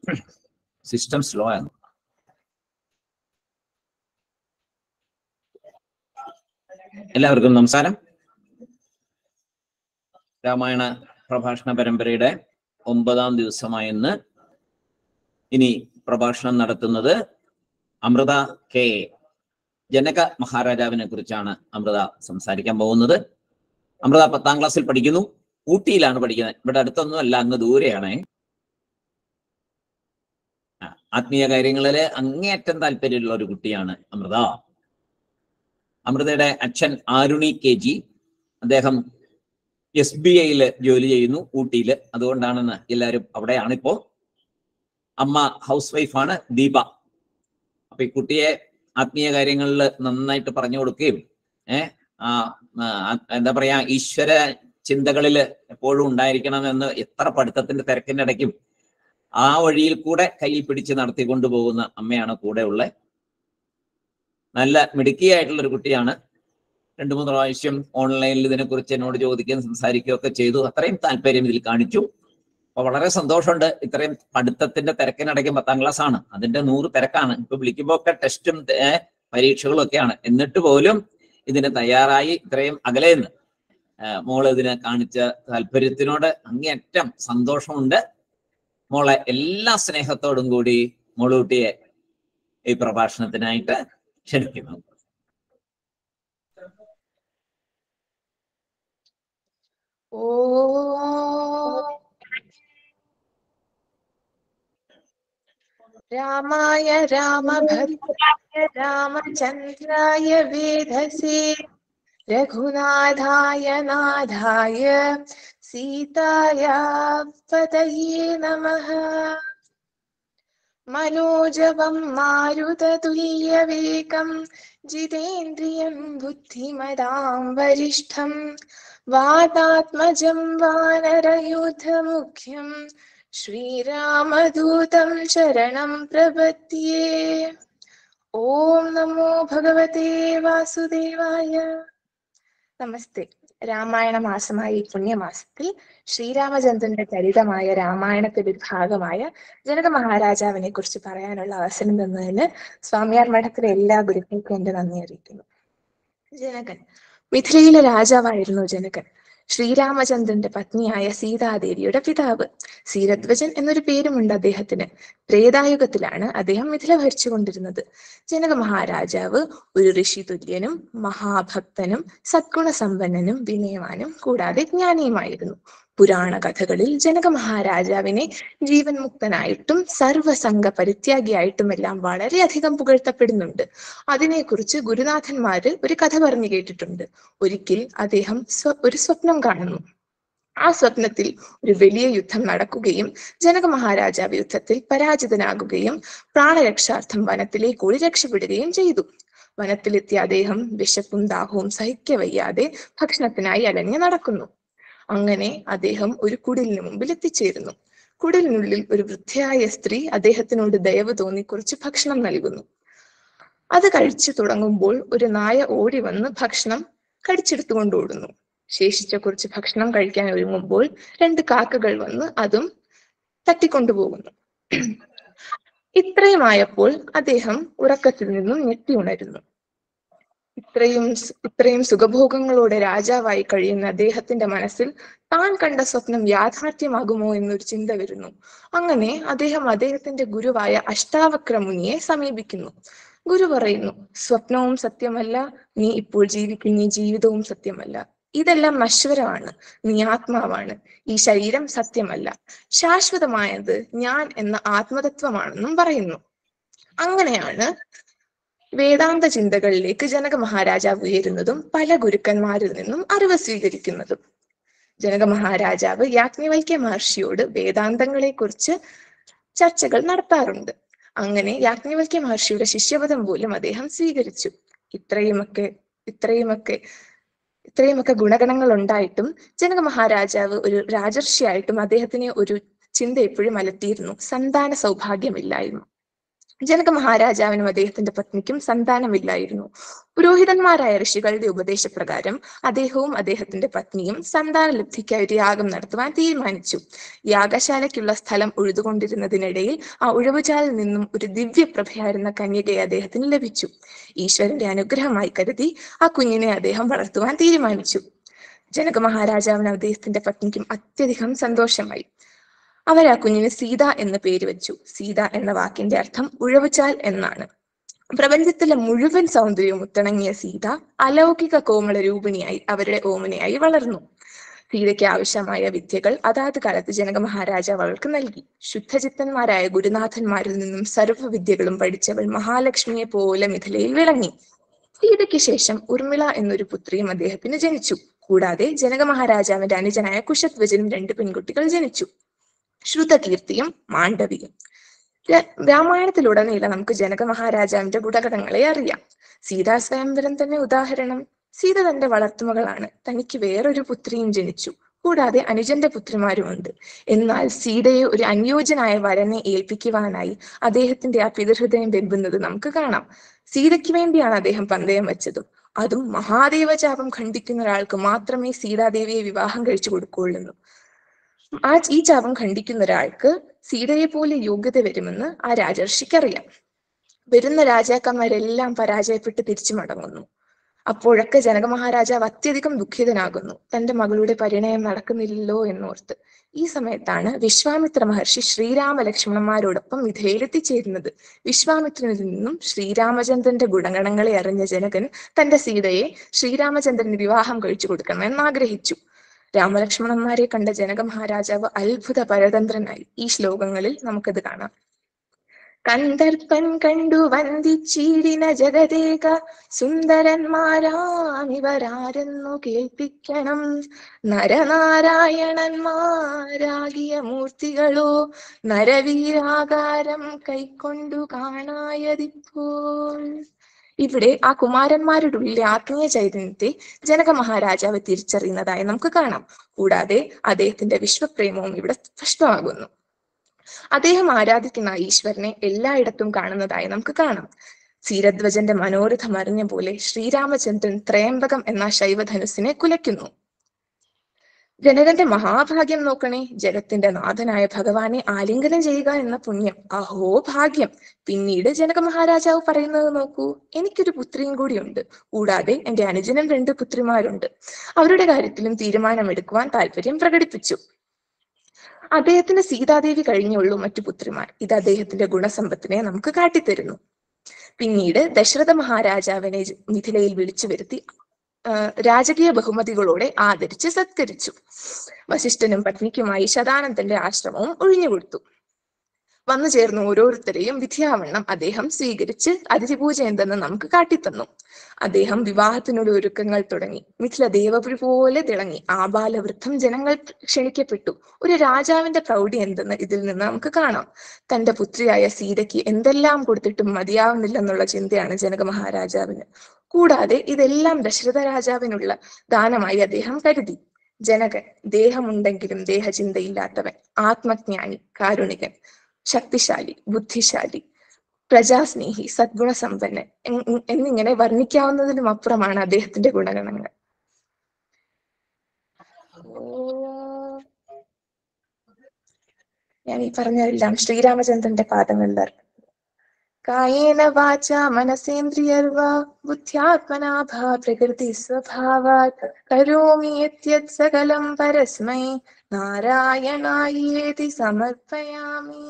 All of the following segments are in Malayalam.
സിസ്റ്റം സ്ലോ ആണ് എല്ലാവർക്കും നമസ്കാരം രാമായണ പ്രഭാഷണ പരമ്പരയുടെ ഒമ്പതാം ദിവസമായ ഇന്ന് ഇനി പ്രഭാഷണം നടത്തുന്നത് അമൃത കെ എ. ജനക മഹാരാജാവിനെ കുറിച്ചാണ് അമൃത സംസാരിക്കാൻ പോകുന്നത് അമൃത പത്താം ക്ലാസ്സിൽ പഠിക്കുന്നു ഊട്ടിയിലാണ് പഠിക്കുന്നത് ഇവിടെ അടുത്തൊന്നും അല്ല അങ്ങ് ദൂരെയാണ് ആ, ആത്മീയ കാര്യങ്ങളിൽ അങ്ങേയറ്റം താല്പര്യമുള്ള ഒരു കുട്ടിയാണ് അമൃത അമൃതയുടെ അച്ഛൻ ആരുണി കെ ജി അദ്ദേഹം എസ് ബി ഐയിൽ ജോലി ചെയ്യുന്നു ഊട്ടിയിൽ അതുകൊണ്ടാണെന്ന് എല്ലാവരും അവിടെയാണ് ഇപ്പോ അമ്മ ഹൗസ് വൈഫാണ് ദീപ അപ്പൊ ഈ കുട്ടിയെ ആത്മീയ കാര്യങ്ങളിൽ നന്നായിട്ട് പറഞ്ഞു കൊടുക്കുകയും ഏഹ് ആ ആ, എന്താ പറയാ ഈശ്വര ചിന്തകളിൽ എപ്പോഴും ഉണ്ടായിരിക്കണമെന്ന് എത്ര പഠിത്തത്തിന്റെ തിരക്കിന്റെ ഇടയ്ക്കും ആ വഴിയിൽ കൂടെ കയ്യിൽ പിടിച്ച് നടത്തിക്കൊണ്ടു പോകുന്ന അമ്മയാണ് കൂടെ ഉള്ളത് നല്ല മിടുക്കിയായിട്ടുള്ള ഒരു കുട്ടിയാണ് രണ്ടു മൂന്ന് പ്രാവശ്യം ഓൺലൈനിൽ ഇതിനെക്കുറിച്ച് എന്നോട് ചോദിക്കുകയും സംസാരിക്കുകയും ഒക്കെ ചെയ്തു അത്രയും താല്പര്യം ഇതിൽ കാണിച്ചു അപ്പൊ വളരെ സന്തോഷമുണ്ട് ഇത്രയും പഠിത്തത്തിന്റെ തിരക്കിനിടയ്ക്ക് പത്താം ക്ലാസ് ആണ് അതിന്റെ നൂറ് തിരക്കാണ് ഇപ്പൊ വിളിക്കുമ്പോ ഒക്കെ ടെസ്റ്റും ഏർ പരീക്ഷകളും ഒക്കെയാണ് എന്നിട്ട് പോലും ഇതിന് തയ്യാറായി ഇത്രയും അകലേന്ന് ഏർ മോള് ഇതിന് കാണിച്ച താല്പര്യത്തിനോട് അങ്ങേയറ്റം സന്തോഷമുണ്ട് മോളെ എല്ലാ സ്നേഹത്തോടും കൂടി മോളൂട്ടിയെ ഈ പ്രഭാഷണത്തിനായിട്ട് ക്ഷണിക്കുന്നു ഓ രാമായ രാമഭദ്രായ രാമചന്ദ്രായ വേധസേ രഘുനാഥായ നാഥായ സീതായ പതയേ നമഃ മനോജവം മാരുതതുല്യവേഗം ജിതേന്ദ്രിയം ബുദ്ധിമതാം വരിഷ്ഠം വാതാത്മജം വാനരയൂഥമുഖ്യം ശ്രീരാമദൂതം ശരണം പ്രപദ്യേ ഓം നമോ ഭഗവതേ വാസുദേവായ നമസ്തേ രാമായണ മാസമായ ഈ പുണ്യമാസത്തിൽ ശ്രീരാമചന്ദ്രന്റെ ചരിതമായ രാമായണത്തിന്റെ ഒരു ഭാഗമായ ജനക മഹാരാജാവിനെ കുറിച്ച് പറയാനുള്ള അവസരം തന്നതിന് സ്വാമിയാർ മഠത്തിലെ എല്ലാ ഗുരുക്കൾക്കും എന്റെ നന്ദി അറിയിക്കുന്നു ജനകൻ മിഥിലയിലെ രാജാവായിരുന്നു ജനകൻ ശ്രീരാമചന്ദ്രന്റെ പത്നിയായ സീതാദേവിയുടെ പിതാവ് സീരധ്വജൻ എന്നൊരു പേരുമുണ്ട് അദ്ദേഹത്തിന് ത്രേതായുഗത്തിലാണ് അദ്ദേഹം മിഥില ഭരിച്ചുകൊണ്ടിരുന്നത് ജനക മഹാരാജാവ് ഒരു ഋഷി തുല്യനും മഹാഭക്തനും സദ്ഗുണസമ്പന്നനും വിനയവാനും കൂടാതെ ജ്ഞാനിയുമായിരുന്നു പുരാണ കഥകളിൽ ജനക മഹാരാജാവിനെ ജീവൻ മുക്തനായിട്ടും സർവസംഘ പരിത്യാഗിയായിട്ടുമെല്ലാം വളരെയധികം പുകഴ്ത്തപ്പെടുന്നുണ്ട് അതിനെക്കുറിച്ച് ഗുരുനാഥന്മാര് ഒരു കഥ പറഞ്ഞു കേട്ടിട്ടുണ്ട് ഒരിക്കൽ അദ്ദേഹം സ്വ ഒരു സ്വപ്നം കാണുന്നു ആ സ്വപ്നത്തിൽ ഒരു വലിയ യുദ്ധം നടക്കുകയും ജനക മഹാരാജാവ് യുദ്ധത്തിൽ പരാജിതനാകുകയും പ്രാണരക്ഷാർത്ഥം വനത്തിലേക്ക് കൂടി രക്ഷപ്പെടുകയും ചെയ്തു വനത്തിലെത്തിയ അദ്ദേഹം വിശപ്പും ദാഹവും സഹിക്കവയ്യാതെ ഭക്ഷണത്തിനായി അലഞ്ഞു നടക്കുന്നു അങ്ങനെ അദ്ദേഹം ഒരു കുടിലിന് മുമ്പിൽ എത്തിച്ചേരുന്നു കുടിലിനുള്ളിൽ ഒരു വൃദ്ധയായ സ്ത്രീ അദ്ദേഹത്തിനോട് ദയവ് തോന്നി കുറച്ച് ഭക്ഷണം നൽകുന്നു അത് കഴിച്ചു തുടങ്ങുമ്പോൾ ഒരു നായ ഓടി വന്ന് ഭക്ഷണം കടിച്ചെടുത്തുകൊണ്ട് ഓടുന്നു ശേഷിച്ച കുറച്ച് ഭക്ഷണം കഴിക്കാൻ ഒരുങ്ങുമ്പോൾ രണ്ട് കാക്കകൾ വന്ന് അതും തട്ടിക്കൊണ്ടുപോകുന്നു ഇത്രയുമായപ്പോൾ അദ്ദേഹം ഉറക്കത്തിൽ നിന്നും ഞെട്ടി ഉണരുന്നു ഇത്രയും സ് ഇത്രയും സുഖഭോഗങ്ങളോടെ രാജാവായി കഴിയുന്ന അദ്ദേഹത്തിന്റെ മനസ്സിൽ താൻ കണ്ട സ്വപ്നം യാഥാർത്ഥ്യമാകുമോ എന്നൊരു ചിന്ത വരുന്നു അങ്ങനെ അദ്ദേഹം അദ്ദേഹത്തിന്റെ ഗുരുവായ അഷ്ടാവക്ര മുനിയെ സമീപിക്കുന്നു ഗുരു പറയുന്നു സ്വപ്നവും സത്യമല്ല നീ ഇപ്പോൾ ജീവിക്കുന്ന ഈ ജീവിതവും സത്യമല്ല ഇതെല്ലാം നശ്വരമാണ് നീ ആത്മാവാണ് ഈ ശരീരം സത്യമല്ല ശാശ്വതമായത് ഞാൻ എന്ന ആത്മതത്വമാണെന്നും പറയുന്നു അങ്ങനെയാണ് വേദാന്ത ചിന്തകളിലേക്ക് ജനക മഹാരാജാവ് ഉയരുന്നതും പല ഗുരുക്കന്മാരിൽ നിന്നും അറിവ് സ്വീകരിക്കുന്നതും ജനക മഹാരാജാവ് യാജ്ഞവൽക്യ മഹർഷിയോട് വേദാന്തങ്ങളെ കുറിച്ച് ചർച്ചകൾ നടത്താറുണ്ട് അങ്ങനെ യാജ്ഞവൽക്യ മഹർഷിയുടെ ശിഷ്യപദം പോലും അദ്ദേഹം സ്വീകരിച്ചു ഇത്രയുമൊക്കെ ഇത്രയുമൊക്കെ ഇത്രയുമൊക്കെ ഗുണഗണങ്ങൾ ഉണ്ടായിട്ടും ജനക മഹാരാജാവ് ഒരു രാജർഷിയായിട്ടും അദ്ദേഹത്തിന് ഒരു ചിന്ത എപ്പോഴും അലട്ടിയിരുന്നു സന്താന സൗഭാഗ്യമില്ലായ്മ ജനക മഹാരാജാവിനും അദ്ദേഹത്തിന്റെ പത്നിക്കും സന്താനമില്ലായിരുന്നു പുരോഹിതന്മാരായ ഋഷികളുടെ ഉപദേശപ്രകാരം അദ്ദേഹവും അദ്ദേഹത്തിന്റെ പത്നിയും സന്താനലബ്ധിക്കായി ഒരു യാഗം നടത്തുവാൻ തീരുമാനിച്ചു യാഗശാലയ്ക്കുള്ള സ്ഥലം ഉഴുതുകൊണ്ടിരുന്നതിനിടയിൽ ആ ഉഴവുചാലിൽ നിന്നും ഒരു ദിവ്യപ്രഭയായിരുന്ന കന്യകയെ അദ്ദേഹത്തിന് ലഭിച്ചു ഈശ്വരന്റെ അനുഗ്രഹമായി കരുതി ആ കുഞ്ഞിനെ അദ്ദേഹം വളർത്തുവാൻ തീരുമാനിച്ചു ജനക മഹാരാജാവിന് അദ്ദേഹത്തിന്റെ പത്നിക്കും അത്യധികം സന്തോഷമായി അവർ ആ കുഞ്ഞിന് സീത എന്ന് പേര് വെച്ചു സീത എന്ന വാക്കിന്റെ അർത്ഥം ഉഴവുചാൽ എന്നാണ് പ്രപഞ്ചത്തിലെ മുഴുവൻ സൗന്ദര്യവും മുത്തിണങ്ങിയ സീത അലൗകിക കോമള രൂപിണിയായി അവരുടെ ഓമനയായി വളർന്നു സീതയ്ക്ക് ആവശ്യമായ വിദ്യകൾ അതാത് കാലത്ത് ജനക മഹാരാജാവ് അവൾക്ക് നൽകി ശുദ്ധചിത്തന്മാരായ ഗുരുനാഥന്മാരിൽ നിന്നും സർവ്വവിദ്യകളും പഠിച്ചവൾ മഹാലക്ഷ്മിയെ പോലെ മിഥിലയിൽ വിളങ്ങി സീതയ്ക്ക് ശേഷം ഉർമിള എന്നൊരു പുത്രിയും അദ്ദേഹത്തിന് ജനിച്ചു കൂടാതെ ജനക മഹാരാജാവിന്റെ അനുജനായ കുശധ്വജനും രണ്ട് പെൺകുട്ടികൾ ജനിച്ചു ശ്രുതകീർത്തിയും മാണ്ഡവിയും ര- രാമായണത്തിലുടനീളം നമുക്ക് ജനക മഹാരാജാവിന്റെ ഗുണഗണങ്ങളെ അറിയാം സീതാ സ്വയംവരം തന്നെ ഉദാഹരണം സീത തന്റെ വളർത്തുമകളാണ് തനിക്ക് വേറൊരു പുത്രിയും ജനിച്ചു കൂടാതെ അനുജന്റെ പുത്രിമാരുമുണ്ട് എന്നാൽ സീതയെ ഒരു അനുയോജ്യനായ വരനെ ഏൽപ്പിക്കുവാനായി അദ്ദേഹത്തിന്റെ ആ പിതൃഹൃദയം വെമ്പുന്നത് നമുക്ക് കാണാം സീതയ്ക്ക് വേണ്ടിയാണ് അദ്ദേഹം പന്തയം വെച്ചതും അതും മഹാദേവചാപം ഖണ്ഡിക്കുന്ന ഒരാൾക്ക് മാത്രമേ സീതാദേവിയെ വിവാഹം കഴിച്ചു കൊടുക്കുകയുള്ളൂ ആ ഈ ചാപം ഖണ്ഡിക്കുന്ന ഒരാൾക്ക് സീതയെ പോലെ യോഗ്യത വരുമെന്ന് ആ രാജർഷിക്കറിയാം വരുന്ന രാജാക്കന്മാരെല്ലാം പരാജയപ്പെട്ട് തിരിച്ചു മടങ്ങുന്നു അപ്പോഴൊക്കെ ജനക മഹാരാജാവ് അത്യധികം ദുഃഖിതനാകുന്നു തന്റെ മകളുടെ പരിണയം നടക്കുന്നില്ലല്ലോ എന്നോർത്ത് ഈ സമയത്താണ് വിശ്വാമിത്ര മഹർഷി ശ്രീരാമ ലക്ഷ്മണന്മാരോടൊപ്പം മിഥയിലെത്തിച്ചേരുന്നത് വിശ്വാമിത്രനിൽ നിന്നും ശ്രീരാമചന്ദ്രന്റെ ഗുണഗണങ്ങളെ അറിഞ്ഞ ജനകൻ തന്റെ സീതയെ ശ്രീരാമചന്ദ്രന് വിവാഹം കഴിച്ചു കൊടുക്കണമെന്ന് ആഗ്രഹിച്ചു രാമലക്ഷ്മണന്മാരെ കണ്ട ജനക മഹാരാജാവ് അത്ഭുത പരതന്ത്രനായി ഈ ശ്ലോകങ്ങളിൽ നമുക്കത് കാണാം കന്ദർപ്പൻ കണ്ടു വന്ദിച്ചീടിന ജഗദേക സുന്ദരന്മാരാമിവരാരെന്നു കേൾപ്പിക്കണം നരനാരായണന്മാരാകിയ മൂർത്തികളോ നരവീരാകാരം കൈക്കൊണ്ടു കാണായതിപ്പോൾ ഇവിടെ ആ കുമാരന്മാരുടെ ഉള്ളിലെ ആത്മീയ ചൈതന്യത്തെ ജനക മഹാരാജാവ് തിരിച്ചറിയുന്നതായി നമുക്ക് കാണാം കൂടാതെ അദ്ദേഹത്തിന്റെ വിശ്വപ്രേമവും ഇവിടെ സ്പഷ്ടമാകുന്നു അദ്ദേഹം ആരാധിക്കുന്ന ആ ഈശ്വരനെ എല്ലായിടത്തും കാണുന്നതായി നമുക്ക് കാണാം സീരധ്വജന്റെ മനോരഥം അറിഞ്ഞ പോലെ ശ്രീരാമചന്ദ്രൻ ത്രയംബകം എന്ന ശൈവധനുസിനെ കുലയ്ക്കുന്നു ജനകന്റെ മഹാഭാഗ്യം നോക്കണേ ജഗത്തിന്റെ നാഥനായ ഭഗവാനെ ആലിംഗനം ചെയ്യുക എന്ന പുണ്യം അഹോ ഭാഗ്യം പിന്നീട് ജനക മഹാരാജാവ് പറയുന്നത് നോക്കൂ എനിക്കൊരു പുത്രിയും കൂടിയുണ്ട് കൂടാതെ എന്റെ അനുജനും രണ്ട് പുത്രിമാരുണ്ട് അവരുടെ കാര്യത്തിലും തീരുമാനമെടുക്കുവാൻ താല്പര്യം പ്രകടിപ്പിച്ചു അദ്ദേഹത്തിന് സീതാദേവി കഴിഞ്ഞുള്ളൂ മറ്റു പുത്രിമാർ ഇത് അദ്ദേഹത്തിന്റെ ഗുണസമ്പത്തിനെ നമുക്ക് കാട്ടിത്തരുന്നു പിന്നീട് ദശരഥ മഹാരാജാവിനെ ജ- മിഥിലയിൽ വിളിച്ചു വരുത്തി ആ, രാജകീയ ബഹുമതികളോടെ ആദരിച്ച് സത്കരിച്ചു വശിഷ്ഠനും പത്നിക്കുമായി ശതാനന്ദന്റെ ആശ്രമവും ഒഴിഞ്ഞുകൊടുത്തു വന്നു ചേർന്ന ഓരോരുത്തരെയും വിധിയാവണ്ണം അദ്ദേഹം സ്വീകരിച്ച് അതിഥിപൂജ എന്തെന്ന് നമുക്ക് കാട്ടിത്തന്നു അദ്ദേഹം വിവാഹത്തിനുള്ള ഒരുക്കങ്ങൾ തുടങ്ങി മിഥില ദേവപുരി പോലെ തിളങ്ങി ആബാലവൃദ്ധം ജനങ്ങൾ ക്ഷണിക്കപ്പെട്ടു ഒരു രാജാവിന്റെ പ്രൗഢി എന്തെന്ന് ഇതിൽ നിന്ന് നമുക്ക് കാണാം തന്റെ പുത്രിയായ സീതയ്ക്ക് എന്തെല്ലാം കൊടുത്തിട്ടും മതിയാവുന്നില്ലെന്നുള്ള ചിന്തയാണ് ജനക മഹാരാജാവിന് കൂടാതെ ഇതെല്ലാം ദശരഥ രാജാവിനുള്ള ദാനമായി അദ്ദേഹം കരുതി ജനകൻ ദേഹമുണ്ടെങ്കിലും ദേഹചിന്തയില്ലാത്തവൻ ആത്മജ്ഞാനി കാരുണികൻ ശക്തിശാലി ബുദ്ധിശാലി പ്രജാസ്നേഹി സദ്ഗുണസമ്പന്നൻ എൻ- എന്നിങ്ങനെ വർണ്ണിക്കാവുന്നതിനും അപ്പുറമാണ് അദ്ദേഹത്തിന്റെ ഗുണഗണങ്ങൾ ഞാൻ ഈ പറഞ്ഞതെല്ലാം ശ്രീരാമചന്ദ്രന്റെ പാദങ്ങളിൽ അർപ്പിക്കുന്നു. കായേന വാച മനസേന്ദ്രിയർവാ ബുദ്ധ്യാത്മനാ ഭാ പ്രകൃതി സ്വഭാവാത് കരോമി യദ്യത് സകലം പരസ്മൈ നാരായണായേതി സമർപ്പയാമി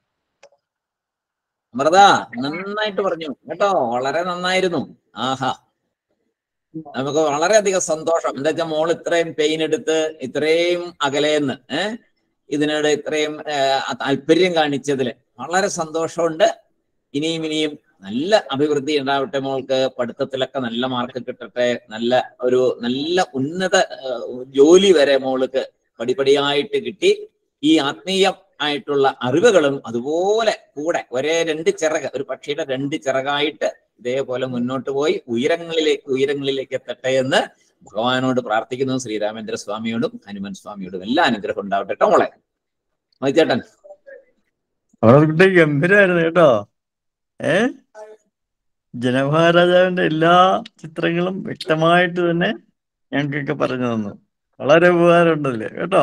അമൃത നന്നായിട്ട് പറഞ്ഞു കേട്ടോ വളരെ നന്നായിരുന്നു ആഹാ നമുക്ക് വളരെയധികം സന്തോഷം എന്താ വെച്ചാൽ മോൾ ഇത്രയും പെയിൻ എടുത്ത് ഇത്രയും അകലേന്ന് ഏഹ് ഇതിനോട് ഇത്രയും ഏഹ്, താല്പര്യം കാണിച്ചതില് വളരെ സന്തോഷമുണ്ട് ഇനിയും ഇനിയും നല്ല അഭിവൃദ്ധി ഉണ്ടാവട്ടെ മോൾക്ക് പഠിത്തത്തിലൊക്കെ നല്ല മാർക്ക് കിട്ടട്ടെ നല്ല ഒരു നല്ല ഉന്നത ഏഹ്, ജോലി വരെ മോൾക്ക് പടിപടിയായിട്ട് കിട്ടി ഈ ആത്മീയം ആയിട്ടുള്ള അറിവുകളും അതുപോലെ കൂടെ ഒരേ രണ്ട് ചിറക് ഒരു പക്ഷിയുടെ രണ്ട് ചിറകായിട്ട് ഇതേപോലെ മുന്നോട്ട് പോയി ഉയരങ്ങളിലേക്ക് ഉയരങ്ങളിലേക്ക് എത്തട്ടെ എന്ന് ഭഗവാനോട് പ്രാർത്ഥിക്കുന്നു ശ്രീരാമേന്ദ്ര സ്വാമിയോടും ഹനുമാൻ സ്വാമിയോടും എല്ലാ അനുഗ്രഹം ഉണ്ടാവട്ടെ കേട്ടോ മോളെ മതിച്ചേട്ടൻ അവിടെ കുട്ടി ഗംഭീരായിരുന്നു കേട്ടോ ഏ ജനമഹാരാജാവിന്റെ എല്ലാ ചിത്രങ്ങളും വ്യക്തമായിട്ട് തന്നെ ഞങ്ങൾക്കൊക്കെ പറഞ്ഞു തന്നു വളരെ ഉപകാരമുണ്ടല്ലേ കേട്ടോ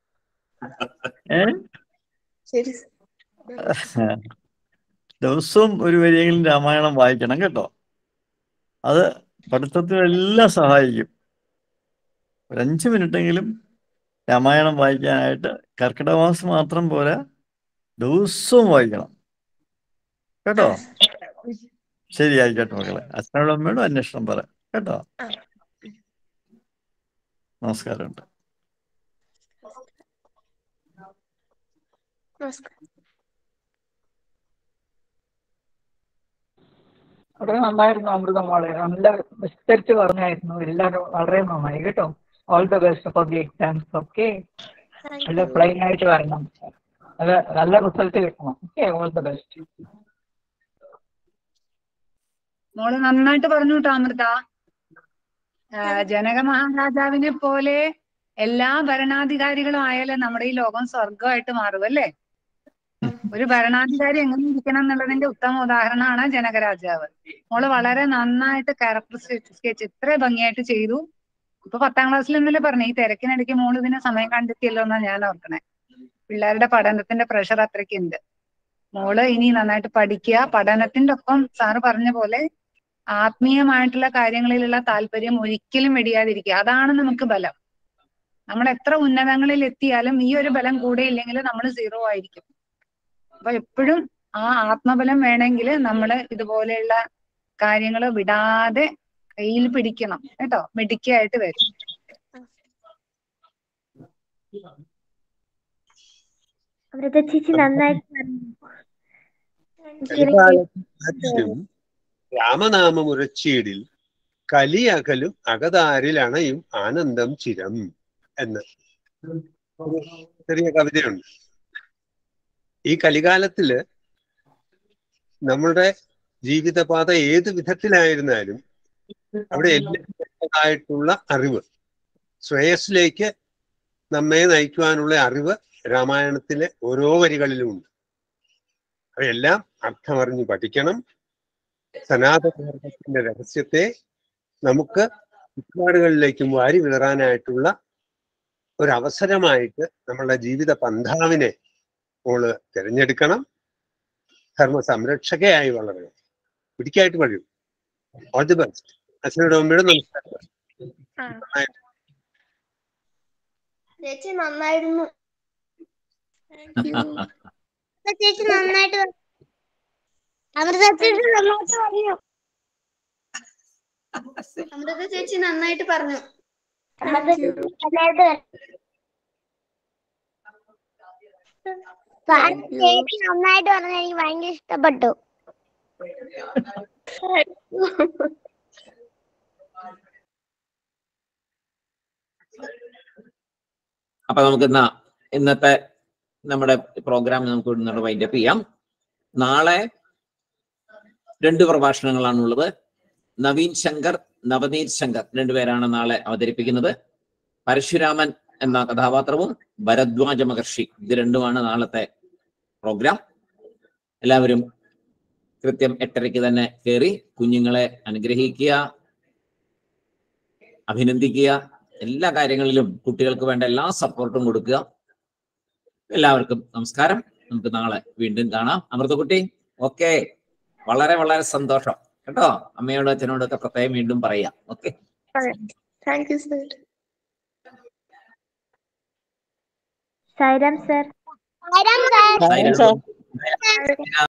ഏ ശരി സർ ദിവസവും ഒരു വരിയെങ്കിലും രാമായണം വായിക്കണം കേട്ടോ അത് പഠിത്തത്തിനെല്ലാം സഹായിക്കും ഒരു അഞ്ച് മിനിറ്റെങ്കിലും രാമായണം വായിക്കാനായിട്ട് കർക്കിടക മാസം മാത്രം പോരാ ദിവസവും വായിക്കണം കേട്ടോ ശരി ആയിക്കോട്ടെ മക്കളെ അച്ഛനോടും അമ്മയോടും അന്വേഷണം പറ കേട്ടോ ആ. നമസ്കാരമുണ്ട് നമസ്കാരം വളരെ നന്നായിരുന്നു അമൃത മോളെ നല്ല വിസ്തരിച്ച് പറഞ്ഞായിരുന്നു എല്ലാവരും വളരെ നന്നായി കേട്ടോ all the best for the exams okay നല്ല പ്ലെയിൻ ആയിട്ട് വരണം നല്ല നല്ല റിസൾട്ട് കിട്ടണം ഓക്കെ ഓൾ ദ ബെസ്റ്റ് മോള് നന്നായിട്ട് പറഞ്ഞു കേട്ടോ അമൃത ആ, ജനക മഹാരാജാവിനെ പോലെ എല്ലാ ഭരണാധികാരികളും ആയാലേ നമ്മുടെ ഈ ലോകം സ്വർഗമായിട്ട് മാറും അല്ലേ ഒരു ഭരണാധികാരി എങ്ങനെ ഇരിക്കണം എന്നുള്ളതിന്റെ ഉത്തമ ഉദാഹരണമാണ് ജനകരാജാവ് മോള് വളരെ നന്നായിട്ട് ക്യാരക്ടർ സ്കെച്ച് ഇത്ര ഭംഗിയായിട്ട് ചെയ്തു ഇപ്പൊ പത്താം ക്ലാസ്സിൽ ഇന്നലെ പറഞ്ഞു ഈ തിരക്കിനിടയ്ക്ക് മോള് ഇതിന് സമയം കണ്ടെത്തിയല്ലോ എന്നാ ഞാൻ ഓർക്കണേ പിള്ളേരുടെ പഠനത്തിന്റെ പ്രഷർ അത്രയ്ക്കുണ്ട് മോള് ഇനി നന്നായിട്ട് പഠിക്കുക പഠനത്തിന്റെ ഒപ്പം സാറ് പറഞ്ഞ പോലെ ആത്മീയമായിട്ടുള്ള കാര്യങ്ങളിലുള്ള താല്പര്യം ഒരിക്കലും വെടിയാതിരിക്കുക അതാണ് നമുക്ക് ബലം നമ്മൾ എത്ര ഉന്നതങ്ങളിൽ എത്തിയാലും ഈ ഒരു ബലം കൂടെ ഇല്ലെങ്കിൽ നമ്മൾ സീറോ ആയിരിക്കും അപ്പൊ എപ്പോഴും ആ ആത്മബലം വേണമെങ്കിൽ നമ്മൾ ഇതുപോലെയുള്ള കാര്യങ്ങൾ വിടാതെ കയ്യിൽ പിടിക്കണം കേട്ടോ മിടുക്കിയായിട്ട് വരും അമൃത ചേച്ചി നന്നായിട്ട് പറഞ്ഞു അച്ഛനും രാമനാമമുരച്ചീടിൽ കലിയകലും അകതാരിൽ അണയും ആനന്ദം ചിരം എന്ന് ഒരു ചെറിയ കവിതയുണ്ട് ഈ കലികാലത്തില് നമ്മുടെ ജീവിതപാത ഏത് വിധത്തിലായിരുന്നാലും അവിടെ എല്ലാതായിട്ടുള്ള അറിവ് ശ്രേയസ്സിലേക്ക് നമ്മെ നയിക്കുവാനുള്ള അറിവ് രാമായണത്തിലെ ഓരോ വരികളിലും ഉണ്ട് അവയെല്ലാം അർത്ഥമറിഞ്ഞ് പഠിക്കണം സനാതനധർമ്മത്തിന്റെ രഹസ്യത്തെ നമുക്ക് ചുറ്റുപാടുകളിലേക്കും വാരി വിതറാനായിട്ടുള്ള ഒരു അവസരമായിട്ട് നമ്മളുടെ ജീവിത പന്ഥാവിനെ മോള് തിരഞ്ഞെടുക്കണം ധർമ്മ സംരക്ഷകയായി വളരണം പിടിക്കായിട്ട് കഴിയും ഓൾ ദി ബെസ്റ്റ് അച്ഛനോട് അമ്മയോട് നമസ്കാരം ആ ചേച്ചി നന്നായിരുന്നു താങ്ക് യു അമൃത ചേച്ചി നന്നായിട്ട് പറഞ്ഞു. അമൃത ചേച്ചി നന്നായിട്ട് പറഞ്ഞു അമൃത ചേച്ചി നന്നായിട്ട് പറഞ്ഞു അമൃത ചേച്ചി നന്നായിട്ട് പറഞ്ഞു. സാർ, ചേച്ചി നന്നായിട്ട് പറഞ്ഞു എനിക്ക് ഭയങ്കര ഇഷ്ടപ്പെട്ടു അപ്പൊ നമുക്ക് ഇന്ന ഇന്നത്തെ നമ്മുടെ പ്രോഗ്രാം നമുക്ക് ഇന്നോട് വൈൻഡപ്പ് ചെയ്യാം നാളെ രണ്ട് പ്രഭാഷണങ്ങളാണുള്ളത് നവീൻ ശങ്കർ നവനീത് ശങ്കർ രണ്ടുപേരാണ് നാളെ അവതരിപ്പിക്കുന്നത് പരശുരാമൻ എന്ന കഥാപാത്രവും ഭരദ്വാജ മഹർഷി ഇത് രണ്ടുമാണ് നാളത്തെ പ്രോഗ്രാം എല്ലാവരും കൃത്യം എട്ടരയ്ക്ക് തന്നെ കയറി കുഞ്ഞുങ്ങളെ അനുഗ്രഹിക്കുക അഭിനന്ദിക്കുക എല്ലാ കാര്യങ്ങളിലും കുട്ടികൾക്ക് വേണ്ട എല്ലാ സപ്പോർട്ടും കൊടുക്കുക എല്ലാവർക്കും നമസ്കാരം നമുക്ക് നാളെ വീണ്ടും കാണാം അമൃതക്കുട്ടി ഓക്കെ വളരെ വളരെ സന്തോഷം കേട്ടോ അമ്മയോടും അച്ഛനോടും ഒക്കെ പ്രത്യേകം വീണ്ടും പറയാം okay thank you sir Sairam sir Sairam sir Sai Ram.